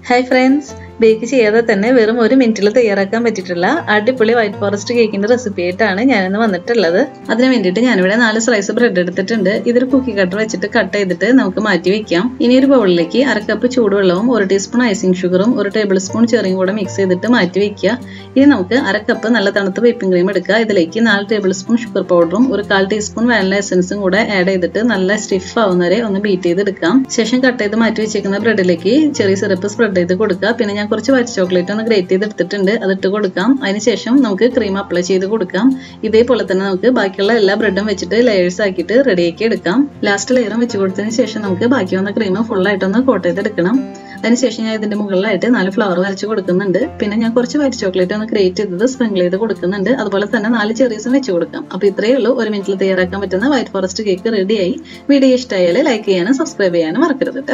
hi friends bake ചെയ്യാതെ തന്നെ വെറും ഒരു മിനിറ്റിൽ തയ്യാറാക്കാൻ പറ്റിയിട്ടുള്ള അടിപൊളി വൈറ്റ് ഫോറസ്റ്റ് കേക്കിന്റെ റെസിപ്പി ആയിട്ടാണ് ഞാനിന്ന് വന്നിട്ടുള്ളത് അതിന് വേണ്ടിയിട്ട് ഞാനിവിടെ നാല് സ്ലൈസ് ബ്രെഡ് എടുത്തിട്ടുണ്ട് ഇതൊരു കുക്കി കട്ടർ വെച്ചിട്ട് കട്ട് ചെയ്തിട്ട് നമുക്ക് മാറ്റി വെക്കാം ഇനി ഒരു ബൗളിലേക്ക് അര കപ്പ് ചൂടുവെള്ളവും ഒരു ടീസ്പൂൺ ഐസിംഗ് ഷുഗറും ഒരു ടേബിൾ സ്പൂൺ ചെറിയും കൂടെ മിക്സ് ചെയ്തിട്ട് മാറ്റി വെക്കുക ഇനി നമുക്ക് അര കപ്പ് നല്ല തണുത്ത whipping ക്രീം എടുക്കുക ഇതിലേക്ക് നാല് ടേബിൾ സ്പൂൺ ഷുഗർ പൗഡറും ഒരു കാൽ ടീസ്പൂൺ വാനില എസൻസും കൂടെ ആഡ് ചെയ്തിട്ട് നല്ല സ്റ്റിഫ് ആവുന്നവരെ ഒന്ന് ബീറ്റ് ചെയ്തെടുക്കാം ശേഷം കട്ട് ചെയ്ത് മാറ്റി വെച്ചേക്കുന്ന ബ്രെഡിലേക്ക് ചെറിയ സിറപ്പ് സ്പ്രെഡ് ചെയ്ത് കൊടുക്കുക പിന്നെ ഞാൻ കുറച്ച് വൈറ്റ് ചോക്ലേറ്റ് ഒന്ന് ഗ്രേറ്റ് ചെയ്ത് എടുത്തിട്ടുണ്ട് അതിട്ട് കൊടുക്കാം അതിനുശേഷം നമുക്ക് ക്രീം അപ്ലൈ ചെയ്ത് കൊടുക്കാം ഇതേപോലെ തന്നെ നമുക്ക് ബാക്കിയുള്ള എല്ലാ ബ്രെഡും വെച്ചിട്ട് ലെയേഴ്സ് ആക്കിയിട്ട് റെഡിയാക്കി എടുക്കാം ലാസ്റ്റ് ലെയറും വെച്ച് കൊടുത്തതിന് ശേഷം നമുക്ക് ബാക്കി വന്ന ക്രീം ഫുൾ ആയിട്ടൊന്ന് കോട്ട് ചെയ്തെടുക്കണം അതിനുശേഷം ഞാൻ ഇതിന്റെ മുകളിലായിട്ട് നാല് ഫ്ലവർ വരച്ച് കൊടുക്കുന്നുണ്ട് പിന്നെ ഞാൻ കുറച്ച് വൈറ്റ് ചോക്ലേറ്റ് ഒന്ന് ക്രിയേറ്റ് ചെയ്തത് സ്പ്രിങ്കിൾ ചെയ്ത് കൊടുക്കുന്നുണ്ട് അതുപോലെ തന്നെ നാല് ചെറീസും വെച്ച് കൊടുക്കാം അപ്പോൾ ഇത്രയേ ഉള്ളൂ ഒരു മിനിറ്റിൽ തയ്യാറാക്കാൻ പറ്റുന്ന വൈറ്റ് ഫോറസ്റ്റ് കേക്ക് റെഡിയായി വീഡിയോ ഇഷ്ടമായാൽ ലൈക്ക് ചെയ്യാനും സബ്സ്ക്രൈബ് ചെയ്യാനും മറക്കരുത്